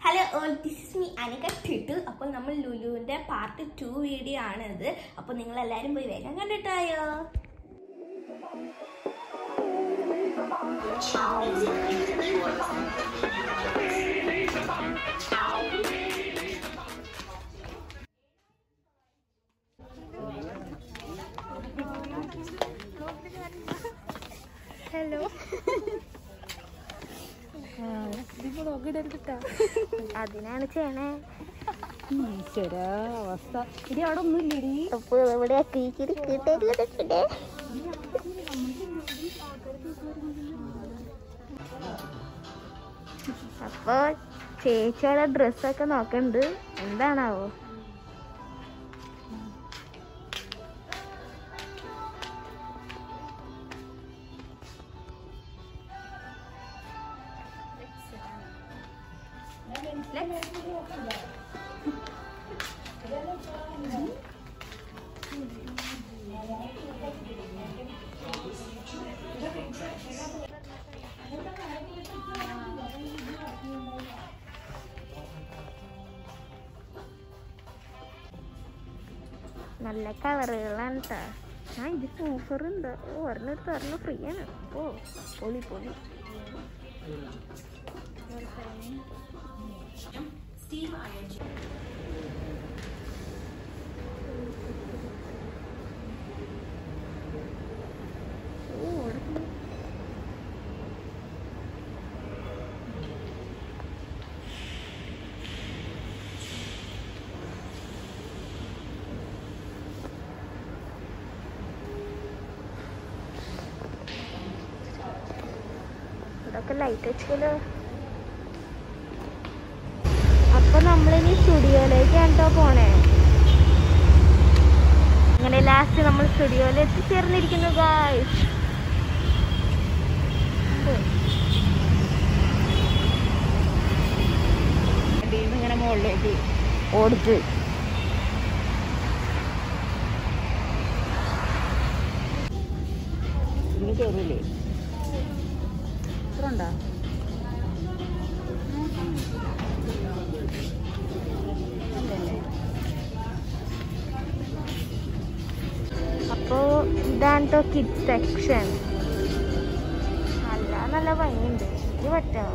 Hello all this is me Anika Tittu അപ്പോൾ നമ്മൾ ലുലുവിൻ്റെ part two video ആണിത് അപ്പോൾ നിങ്ങൾ എല്ലാവരും പോയി വേഗം കണ്ടിട്ടായോ ഹലോ അതിനാണ് ചെയ്യണേ ഈശ്വരാ അവസ്ഥ ഇനി അവിടെ ഒന്നും ഇല്ലടി അപ്പൊ ഇവിടെ എത്തിച്ചിരിക്കട്ടെ അപ്പൊ ചേച്ചിയുടെ ഡ്രസ്സൊക്കെ നോക്കണ്ട് എന്താണാവോ നല്ല കളറുകളാണ് കേട്ടോ ആ ഇത് ഓഫർ ഉണ്ട് ഓ ഒരെണ്ണെടുത്ത് ഒരെണ്ണം ഫ്രീ ആണ് ഓ പൊളി പൊളി ഓ, അവിടെ പോയി. ഇതൊക്കെ ലൈറ്റ് വെച്ചല്ലോ അപ്പൊ നമ്മളിനി സ്റ്റുഡിയോയിലേക്കാണ് കേട്ടോ പോണേ അങ്ങനെ ലാസ്റ്റ് നമ്മൾ സ്റ്റുഡിയോയിൽ എത്തിച്ചേർന്നിരിക്കുന്നു ഗായ്സ് ഇങ്ങനെ മുകളിലേക്ക് ഓടിച്ച് ഇനി കയറൂലേ ഇത്ര ഉണ്ടോ അപ്പോ ഇതാണ് കേട്ടോ കിഡ് സെക്ഷൻ നല്ല നല്ല ഭംഗിയുണ്ട് ഇത് പറ്റാമോ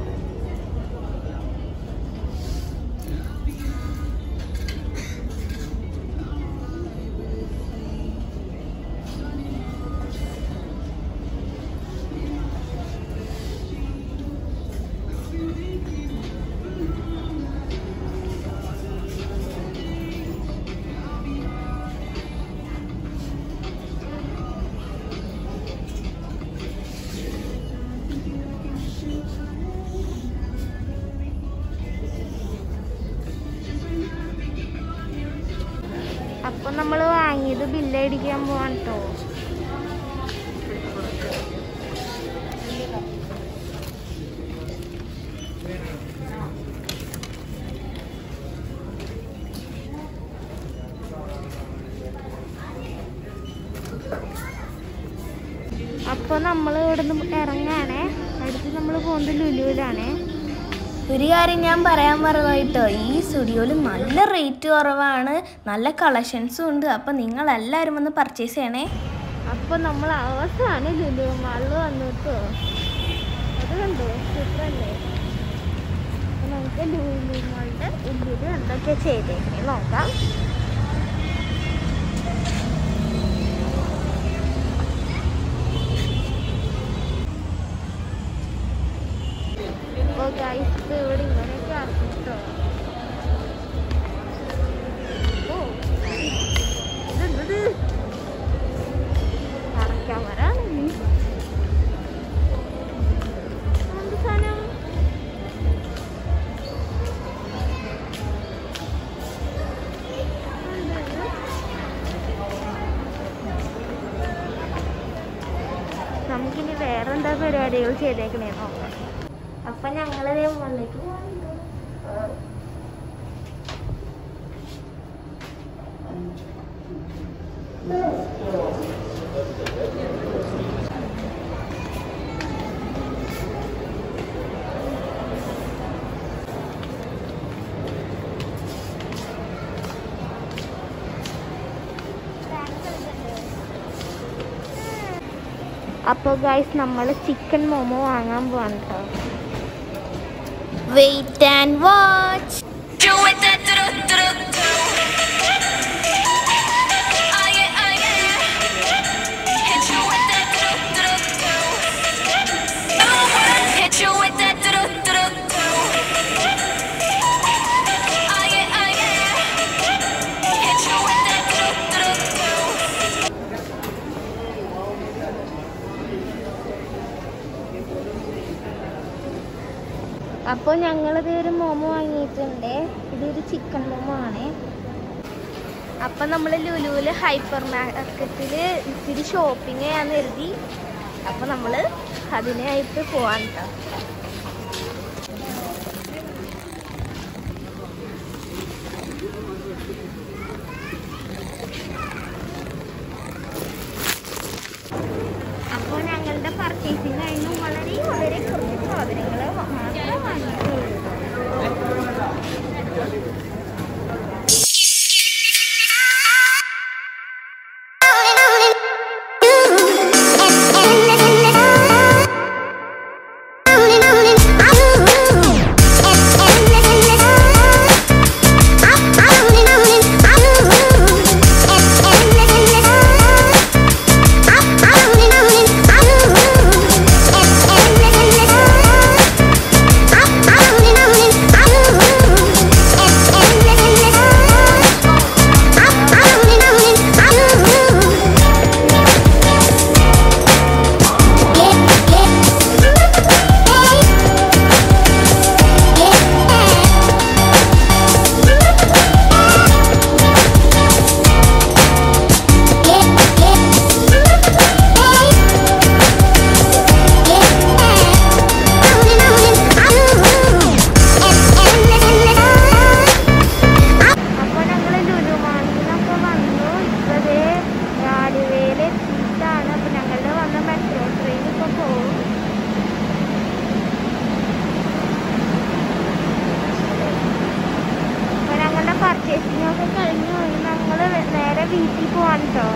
അപ്പൊ നമ്മൾ വാങ്ങിയത് ബില്ലടിക്കാൻ പോവാൻ കേട്ടോ അപ്പൊ നമ്മൾ ഇവിടുന്ന് ഇറങ്ങാണേ അടുത്ത് നമ്മൾ പോകുന്നത് ലുലുവിലാണേ ഒരു കാര്യം ഞാൻ പറയാൻ മറന്നുപോയിട്ടോ ഈ സ്റ്റുഡിയോയിൽ നല്ല റേറ്റ് കുറവാണ് നല്ല കളക്ഷൻസും ഉണ്ട് അപ്പോൾ നിങ്ങൾ എല്ലാവരും വന്ന് പർച്ചേസ് ചെയ്യണേ അപ്പൊ നമ്മൾ അവസാനം ലുലു മാളിൽ വന്നു കേട്ടോ അത് കണ്ടോ സൂപ്പറല്ലേ അപ്പൊ നമുക്ക് ലുലു മാളിന്റെ ഉള്ളിൽ എന്തൊക്കെ ചെയ്തേക്കണേ നോക്കാം അപ്പൊ ഗൈസ് ഇവിടെ ഇങ്ങനെയൊക്കെ ആക്കും കേട്ടോ ഓ ഇതെന്തത് ക്യാമറ എന്ത് സാധനം നമുക്കിനി വേറെന്താ പരിപാടികൾ ചെയ്തേക്കണേ നോക്കാം അപ്പൊ ഞങ്ങളിതേ മുകളിലേക്ക് പോകുന്നുണ്ട് അപ്പോൾ ഗൈസ് നമ്മൾ ചിക്കൻ മോമോ വാങ്ങാൻ പോവാണ് കേട്ടോ wait and watch Do it, da, do, do, do, do. Ah, yeah, ah, yeah, yeah. Hit you with that, do, do, do, do. Hit you with that, do, do, do, do. Ah, yeah, ah, yeah, yeah. Hit you with that, do, do, do. അപ്പോൾ ഞങ്ങളിത് ഒരു മോമോ വാങ്ങിയിട്ടുണ്ട് ഇതൊരു chicken momo ആണ് അപ്പം നമ്മൾ ലുലുവിൽ hyper മാർക്കറ്റിൽ ഇത്തിരി ഷോപ്പിംഗ് ചെയ്യാൻ കരുതി അപ്പം നമ്മൾ അതിനായിട്ട് പോവാൻ കേട്ടോ അപ്പോൾ ഞങ്ങളുടെ പർച്ചേസിങ് കഴിഞ്ഞു വളരെ വളരെ കുറച്ച് സാധനങ്ങൾ മാത്രമേ വാങ്ങിയിട്ടുള്ളൂ അപ്പോൾ ഞങ്ങൾ ലുലുമാളിലൊക്കെ വന്നു ഇപ്പതേ റാഡിവേയിൽ എത്തിയിട്ടാണ് അപ്പോൾ ഞങ്ങളുടെ വന്ന മെട്രോ ട്രെയിൻ ഇപ്പോൾ പോകും അപ്പോൾ ഞങ്ങളുടെ പർച്ചേസിംഗ് ഒക്കെ കഴിഞ്ഞു ഞങ്ങൾ നേരെ വീട്ടിൽ പോവാണ് കേട്ടോ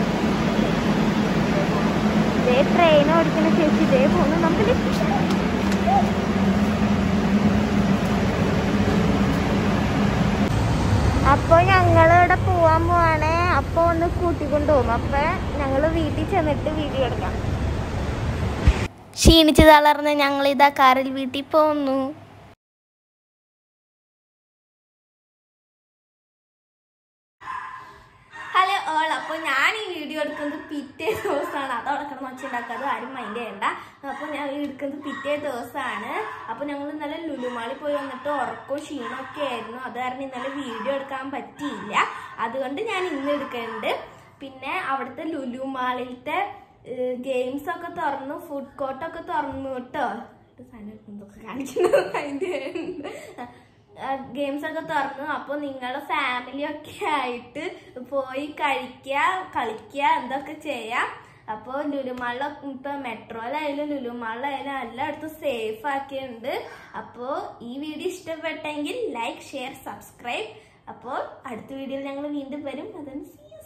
ഇതേ ട്രെയിൻ ഓടിക്കുന്ന ചേച്ചി ഇതേ പോകുന്നു നമുക്ക് ലിഫ്റ്റ് അപ്പോൾ ഞങ്ങൾ ഇവിടെ പോവാൻ പോവാണ് അപ്പോൾ ഒന്ന് കൂട്ടിക്കൊണ്ട് പോകും അപ്പോൾ ഞങ്ങൾ വീട്ടിൽ ചെന്നിട്ട് വീഡിയോ എടുക്കാം ക്ഷീണിച്ച് തളർന്ന് ഞങ്ങൾ ഇതാ കാറിൽ വീട്ടിൽ പോന്നു ഹലോ ഓൾ അപ്പോൾ ഞാൻ ഈ വീഡിയോ എടുക്കുന്നത് പിറ്റേ ദിവസമാണ് അത് ഉടക്കണം വെച്ചുണ്ടാക്കാതെ ആരും മൈൻഡ് ചെയ്യണ്ട അപ്പോൾ ഞാൻ എടുക്കുന്നത് പിറ്റേ ദിവസമാണ് അപ്പോൾ ഞങ്ങൾ ഇന്നലെ ലുലുമാളി പോയി വന്നിട്ട് ഉറക്കവും ക്ഷീണമൊക്കെ ആയിരുന്നു അത് കാരണം ഇന്നലെ വീഡിയോ എടുക്കാൻ പറ്റിയില്ല അതുകൊണ്ട് ഞാൻ ഇന്ന് എടുക്കുന്നുണ്ട് പിന്നെ അവിടുത്തെ ലുലുമാളിലത്തെ ഗെയിംസ് ഒക്കെ തുറന്നു ഫുഡ് കോർട്ടൊക്കെ തുറന്നു കേട്ടോ ഇത് സാധനം എന്തൊക്കെ കാണിക്കുന്നത് അതിൻ്റെ ഗെയിംസ് ഒക്കെ തുറന്നു അപ്പോൾ നിങ്ങളുടെ ഫാമിലി ഒക്കെ ആയിട്ട് പോയി കഴിക്കുക കളിക്കുക എന്തൊക്കെ ചെയ്യാം അപ്പോൾ ലുലുമാളിൽ ഇപ്പൊ മെട്രോയിലായാലും ലുലുമാളിലായാലും എല്ലായിടത്തും സേഫ് ആക്കിയിട്ടുണ്ട് അപ്പോൾ ഈ വീഡിയോ ഇഷ്ടപ്പെട്ടെങ്കിൽ ലൈക്ക് ഷെയർ സബ്സ്ക്രൈബ് അപ്പോൾ അടുത്ത വീഡിയോയിൽ ഞങ്ങൾ വീണ്ടും വരും അതാണ് see you.